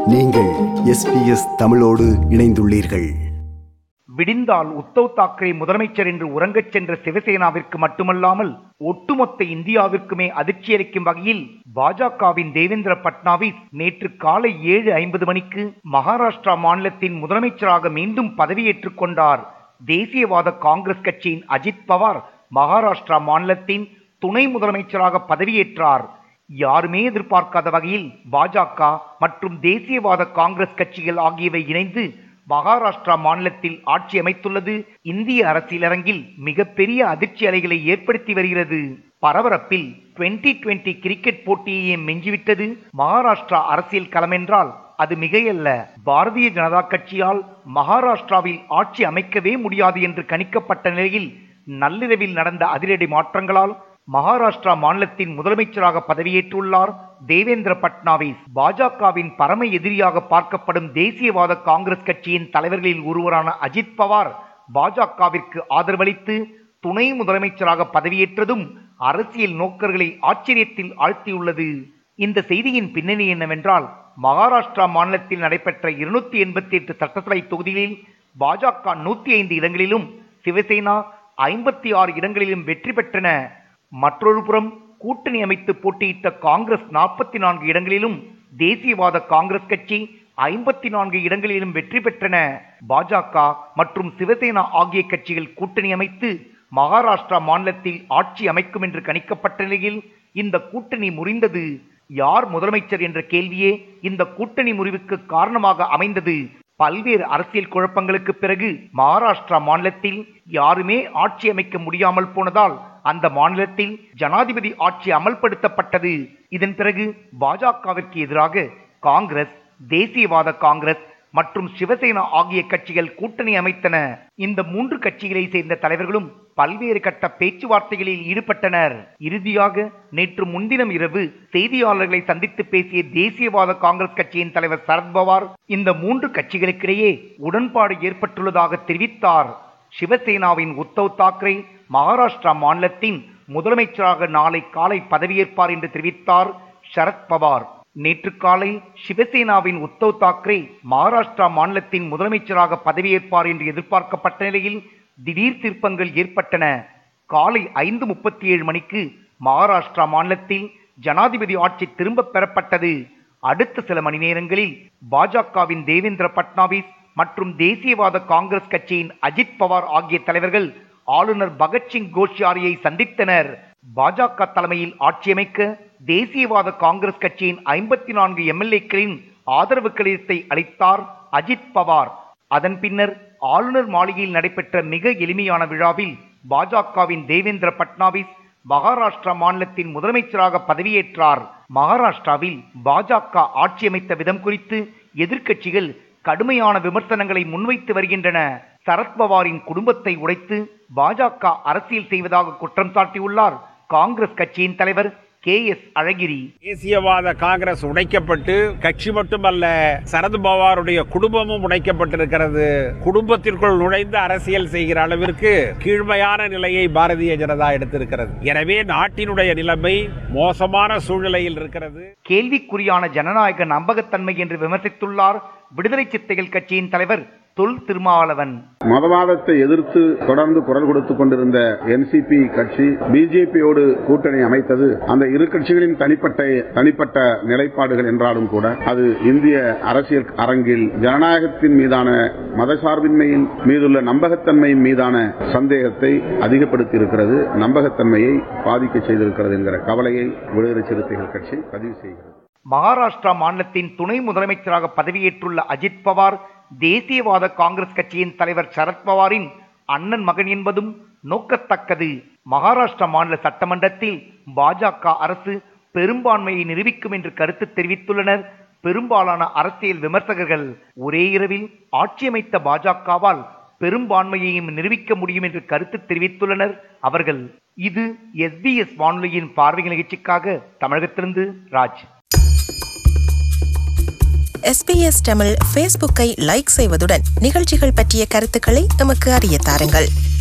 நீங்கள் எஸ்பிஎஸ் தமிழோடு இணைந்துள்ளீர்கள் விடிந்தால் உத்தவ் தாக்கரே முதலமைச்சர் என்று உறங்கச் சென்ற சிவசேனாவிற்கு மட்டுமல்லாமல் ஒட்டுமொத்த இந்தியாவிற்குமே அதிர்ச்சியளிக்கும் வகையில் பாஜகவின் தேவேந்திர பட்னாவிஸ் நேற்று காலை ஏழு ஐம்பது மணிக்கு மகாராஷ்டிரா மாநிலத்தின் முதலமைச்சராக மீண்டும் பதவியேற்றுக் கொண்டார் தேசியவாத காங்கிரஸ் கட்சியின் அஜித் பவார் மகாராஷ்டிரா மாநிலத்தின் துணை முதலமைச்சராக பதவியேற்றார் யாருமே எதிர்பார்க்காத வகையில் பாஜக மற்றும் தேசியவாத காங்கிரஸ் கட்சிகள் ஆகியவை இணைந்து மகாராஷ்டிரா மாநிலத்தில் ஆட்சி அமைத்துள்ளது இந்திய அரசியலரங்கில் மிகப்பெரிய அதிர்ச்சி அலைகளை ஏற்படுத்தி வருகிறது பரபரப்பில் டுவெண்டி டுவெண்டி கிரிக்கெட் போட்டியையே மிஞ்சிவிட்டது மகாராஷ்டிரா அரசியல் களமென்றால் அது மிகையல்ல பாரதிய ஜனதா கட்சியால் மகாராஷ்டிராவில் ஆட்சி அமைக்கவே முடியாது என்று கணிக்கப்பட்ட நிலையில் நள்ளிரவில் நடந்த அதிரடி மாற்றங்களால் மகாராஷ்டிரா மாநிலத்தின் முதலமைச்சராக பதவியேற்றுள்ளார் தேவேந்திர பட்னாவிஸ் பாஜகவின் பரம எதிரியாக பார்க்கப்படும் தேசியவாத காங்கிரஸ் கட்சியின் தலைவர்களில் ஒருவரான அஜித் பவார் பாஜகவிற்கு ஆதரவளித்து துணை முதலமைச்சராக பதவியேற்றதும் அரசியல் நோக்கர்களை ஆச்சரியத்தில் ஆழ்த்தியுள்ளது இந்த செய்தியின் பின்னணி என்னவென்றால் மகாராஷ்டிரா மாநிலத்தில் நடைபெற்ற இருநூத்தி எண்பத்தி எட்டு சட்டசபை தொகுதிகளில் பாஜக நூத்தி ஐந்து இடங்களிலும் சிவசேனா ஐம்பத்தி ஆறு இடங்களிலும் வெற்றி பெற்றன மற்றொரு புறம் கூட்டணி அமைத்து போட்டியிட்ட காங்கிரஸ் நாற்பத்தி நான்கு இடங்களிலும் தேசியவாத காங்கிரஸ் கட்சி ஐம்பத்தி நான்கு இடங்களிலும் வெற்றி பெற்றன பாஜக மற்றும் சிவசேனா ஆகிய கட்சிகள் கூட்டணி அமைத்து மகாராஷ்டிரா மாநிலத்தில் ஆட்சி அமைக்கும் என்று கணிக்கப்பட்ட நிலையில் இந்த கூட்டணி முறிந்தது யார் முதலமைச்சர் என்ற கேள்வியே இந்த கூட்டணி முறிவுக்கு காரணமாக அமைந்தது பல்வேறு அரசியல் குழப்பங்களுக்கு பிறகு மகாராஷ்டிரா மாநிலத்தில் யாருமே ஆட்சி அமைக்க முடியாமல் போனதால் அந்த மாநிலத்தில் ஜனாதிபதி ஆட்சி அமல்படுத்தப்பட்டது இதன் பிறகு பாஜகவிற்கு எதிராக காங்கிரஸ் தேசியவாத காங்கிரஸ் மற்றும் சிவசேனா ஆகிய கட்சிகள் கூட்டணி அமைத்தன இந்த மூன்று கட்சிகளை சேர்ந்த தலைவர்களும் பல்வேறு கட்ட பேச்சுவார்த்தைகளில் ஈடுபட்டனர் இறுதியாக நேற்று முன்தினம் இரவு செய்தியாளர்களை சந்தித்து பேசிய தேசியவாத காங்கிரஸ் கட்சியின் தலைவர் சரத்பவார் இந்த மூன்று கட்சிகளுக்கிடையே உடன்பாடு ஏற்பட்டுள்ளதாக தெரிவித்தார் சிவசேனாவின் உத்தவ் தாக்கரே மகாராஷ்டிரா மாநிலத்தின் முதலமைச்சராக நாளை காலை பதவியேற்பார் என்று தெரிவித்தார் சரத் பவார் நேற்று காலை சிவசேனாவின் உத்தவ் தாக்கரே மகாராஷ்டிரா மாநிலத்தின் முதலமைச்சராக பதவியேற்பார் என்று எதிர்பார்க்கப்பட்ட நிலையில் திடீர் திருப்பங்கள் ஏற்பட்டன காலை ஐந்து முப்பத்தி ஏழு மணிக்கு மகாராஷ்டிரா மாநிலத்தில் ஜனாதிபதி ஆட்சி திரும்பப் பெறப்பட்டது அடுத்த சில மணி நேரங்களில் பாஜகவின் தேவேந்திர பட்னாவிஸ் மற்றும் தேசியவாத காங்கிரஸ் கட்சியின் அஜித் பவார் ஆகிய தலைவர்கள் ஆளுநர் பகத்சிங் கோஷ்யாரியை சந்தித்தனர் பாஜக தலைமையில் ஆட்சியமைக்க தேசியவாத காங்கிரஸ் கட்சியின் ஐம்பத்தி நான்கு எம்எல்ஏக்களின் ஆதரவு கடிதத்தை அளித்தார் அஜித் பவார் அதன் பின்னர் ஆளுநர் மாளிகையில் நடைபெற்ற மிக எளிமையான விழாவில் பாஜகவின் தேவேந்திர பட்னாவிஸ் மகாராஷ்டிரா மாநிலத்தின் முதலமைச்சராக பதவியேற்றார் மகாராஷ்டிராவில் பாஜக ஆட்சி அமைத்த விதம் குறித்து எதிர்க்கட்சிகள் கடுமையான விமர்சனங்களை முன்வைத்து வருகின்றன சரத்பவாரின் குடும்பத்தை உடைத்து பாஜக அரசியல் செய்வதாக குற்றம் சாட்டியுள்ளார் காங்கிரஸ் கட்சியின் தலைவர் கே எஸ் அழகிரி தேசியவாத காங்கிரஸ் உடைக்கப்பட்டு கட்சி மட்டுமல்ல சரத் பவாருடைய குடும்பமும் உடைக்கப்பட்டிருக்கிறது குடும்பத்திற்குள் நுழைந்து அரசியல் செய்கிற அளவிற்கு கீழ்மையான நிலையை பாரதிய ஜனதா எடுத்திருக்கிறது எனவே நாட்டினுடைய நிலைமை மோசமான சூழ்நிலையில் இருக்கிறது கேள்விக்குறியான ஜனநாயக நம்பகத்தன்மை என்று விமர்சித்துள்ளார் விடுதலை சித்தைகள் கட்சியின் தலைவர் தொல் திருமாவளவன் மதவாதத்தை எதிர்த்து தொடர்ந்து குரல் கொடுத்துக் கொண்டிருந்த என்சிபி கட்சி பிஜேபியோடு கூட்டணி அமைத்தது அந்த இரு கட்சிகளின் தனிப்பட்ட தனிப்பட்ட நிலைப்பாடுகள் என்றாலும் கூட அது இந்திய அரசியல் அரங்கில் ஜனநாயகத்தின் மீதான மதசார்பின்மையின் மீதுள்ள நம்பகத்தன்மையின் மீதான சந்தேகத்தை அதிகப்படுத்தி இருக்கிறது நம்பகத்தன்மையை பாதிக்க செய்திருக்கிறது என்கிற கவலையை விடுதலை சிறுத்தைகள் கட்சி பதிவு செய்கிறது மகாராஷ்டிரா மாநிலத்தின் துணை முதலமைச்சராக பதவியேற்றுள்ள அஜித் பவார் தேசியவாத காங்கிரஸ் கட்சியின் தலைவர் சரத் பவாரின் அண்ணன் மகன் என்பதும் நோக்கத்தக்கது மகாராஷ்டிரா மாநில சட்டமன்றத்தில் பாஜக அரசு பெரும்பான்மையை நிரூபிக்கும் என்று கருத்து தெரிவித்துள்ளனர் பெரும்பாலான அரசியல் விமர்சகர்கள் ஒரே இரவில் ஆட்சியமைத்த பாஜகவால் பெரும்பான்மையையும் நிரூபிக்க முடியும் என்று கருத்து தெரிவித்துள்ளனர் அவர்கள் இது எஸ்பிஎஸ் வானொலியின் பார்வை நிகழ்ச்சிக்காக தமிழகத்திலிருந்து ராஜ் எஸ்பிஎஸ் தமிழ் ஃபேஸ்புக்கை லைக் செய்வதுடன் நிகழ்ச்சிகள் பற்றிய கருத்துக்களை எமக்கு அறிய தாருங்கள்